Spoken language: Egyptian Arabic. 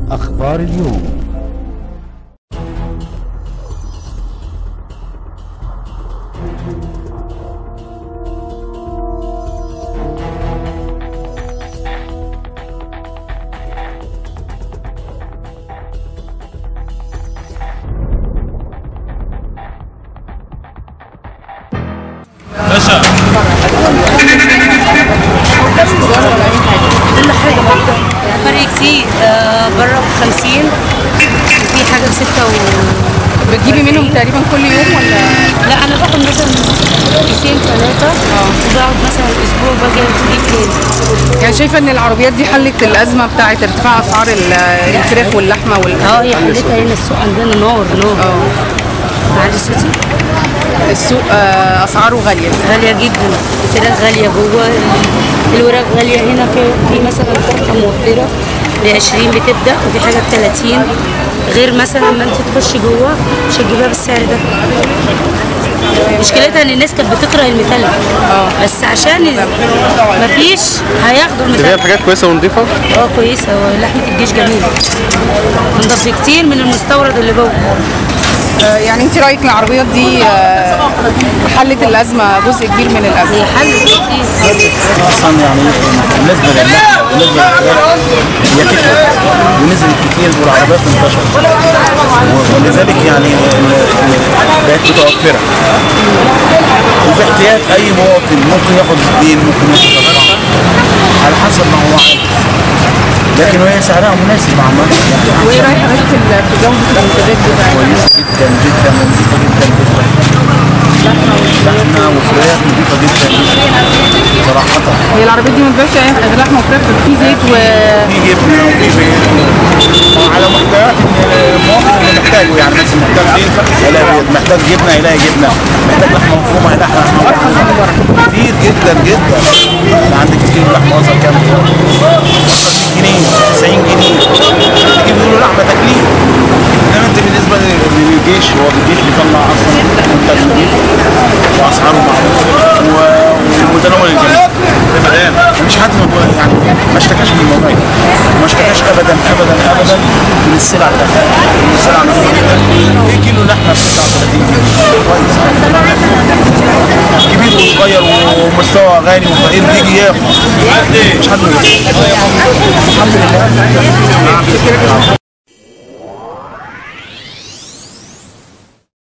أخبار اليوم باشا كل حاجة برضه فرق كتير آه بره ب 50 وفي حاجة ب 6 و بتجيبي منهم تقريبا كل يوم ولا لا أنا باخد مثلا كيسين ثلاثة وبقعد مثلا أسبوع باجي أجيب تاني يعني شايفه ان العربيات دي حلت الازمه بتاعه ارتفاع اسعار ال- الفراخ واللحمه وال اه هي حلتها هنا السوق عندنا نار نار معلش صوتي السوق آه، اسعاره غاليه غالية جدا الفراخ غالية جوه الوراق غالية هنا في في مثلا فرخة موفرة ب 20 بتبدأ وفي حاجة ب 30 غير مثلا لما انت تخشي جوه مش هتجيبها بالسعر ده مشكلتها ان الناس كانت بتكره المثلث بس عشان ال- مفيش هياخدوا هي المثلث حاجات كويسه ونضيفه اه كويسة ولحمة الجيش جميلة انضف بكتير من المستورد اللي جوه آه، يعني انت رايك ان العربيات دي آه، حلت الازمه جزء كبير من الازمه هي حل كتير اصلا يعني بالنسبه للناس بالنسبه للفراخ هي كترت ونزلت كتير والعربيات انتشرت ولذلك يعني ال- ال- بقت متوفره وفي احتياج اي مواطن ممكن ياخد اثنين ممكن ياخد اربعه على حسب ما هو عايز لكن هي سعرها مناسب مع الناس وايه رايك حضرتك في ال- في جوده المنتجات بتاعتها كويسه جدا جدا ونظيفه جدا جدا لحمه وفراخ نظيفه جدا جدا صراحه هي العربيات دي ما بتبيعش أي- غير لحمه وفراخ في زيت و في جبنه وفي بيض على محتويات المواطن اللي محتاجه يعني مثلا محتاج بيض هيلاقي بيض محتاج جبنه هيلاقي جبنه محتاج لحمه مفرومه هيلاقي لحمه مفرومه كتير جدا جدا يعني عندك كيلو لحمه وصل كام 60 جنيه 90 جنيه تيجي بيقولوا لحمه تكليف انما انت بالنسبه للجيش هو الجيش بيطلع اصلا منتج نضيف واسعاره معروفه و- ومتناول الجميع مفيش حد ما يعني ما اشتكاش من الموضوع ده ما اشتكاش ابدا ابدا ابدا من السلع بتاعتها من السلع نظيفه جدا في كيلو لحمه ب 39 جنيه كويس كبير وصغير ومستوى غني وفقير بيجي ياخد مش حد ما بيجيش. الحمد لله